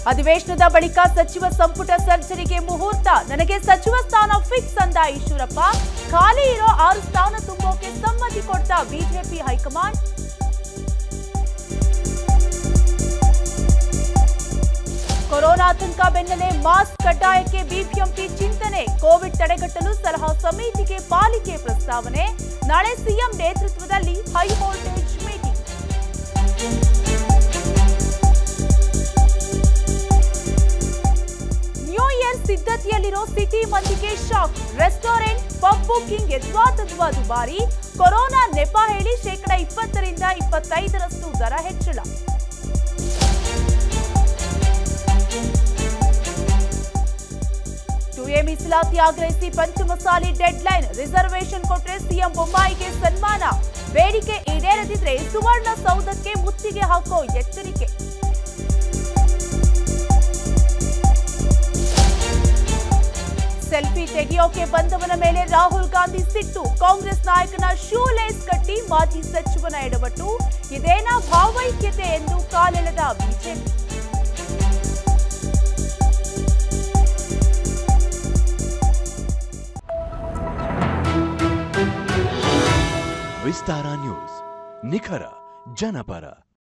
ಅಧಿವೇಶನದ ಬಳಿಕ ಸಚಿವ ಸಂಪುಟ ಸರ್ಜರಿಗೆ ಮುಹೂರ್ತ ನನಗೆ ಸಚಿವ ಸ್ಥಾನ ಫಿಕ್ಸ್ ಅಂದ ಈಶ್ವರಪ್ಪ ಖಾಲಿ ಇರೋ ಆರು ಸ್ಥಾನ ತುಂಬೋಕೆ ಸಮ್ಮತಿ ಕೊಟ್ಟ ಬಿಜೆಪಿ ಹೈಕಮಾಂಡ್ ಕೊರೋನಾ ಆತಂಕ ಬೆನ್ನಲ್ಲೇ ಮಾಸ್ಕ್ ಕಡ್ಡಾಯಕ್ಕೆ ಬಿಬಿಎಂಪಿ ಚಿಂತನೆ ಕೋವಿಡ್ ತಡೆಗಟ್ಟಲು ಸಲಹಾ ಸಮಿತಿಗೆ ಪಾಲಿಕೆ ಪ್ರಸ್ತಾವನೆ ನಾಳೆ ಸಿಎಂ ನೇತೃತ್ವದಲ್ಲಿ high voltage meeting new year ಸಿದ್ಧತೆಯಲ್ಲಿರೋ ಸಿಟಿ ಮಂದಿಗೆ ಶಾಕ್ ರೆಸ್ಟೋರೆಂಟ್ ಪಬ್ ಬುಕಿಂಗ್ ಯಥಾತಥವಾ ದುಬಾರಿ ಕೊರೋನಾ ನೆಪ ಹೇಳಿ ಶೇಕಡ ಇಪ್ಪತ್ತರಿಂದ ಇಪ್ಪತ್ತೈದರಷ್ಟು ದರ ಹೆಚ್ಚಳ ಟು ಎ ಮೀಸಲಾತಿ ಆಗ್ರಹಿಸಿ ಪಂಚಮಸಾಲಿ ಡೆಡ್ ಲೈನ್ ರಿಸರ್ವೇಶನ್ ಕೊಟ್ರೆ ಸಿಎಂ ಬೊಮ್ಮಾಯಿಗೆ ಸನ್ಮಾನ ಬೇಡಿಕೆ ಈಡೇರದಿದ್ರೆ ಸುವರ್ಣ ಸೌಧಕ್ಕೆ ಮುತ್ತಿಗೆ ಹಾಕೋ ಎಚ್ಚರಿಕೆ ಸೆಲ್ಫಿ ತೆಗೆಯೋಕೆ ಬಂದವನ ಮೇಲೆ ರಾಹುಲ್ ಗಾಂಧಿ ಸಿಟ್ಟು ಕಾಂಗ್ರೆಸ್ ನಾಯಕನ ಶೂ ಲೇಸ್ ಕಟ್ಟಿ ಮಾಜಿ ಸಚಿವನ ಎಡವಟ್ಟು ಇದೇನಾ ಭಾವೈಕ್ಯತೆ ಎಂದು ಕಾಲೆಳೆದ ಬಿಜೆಪಿ ವಿಸ್ತಾರ ನ್ಯೂಸ್ ನಿಖರ ಜನಪರ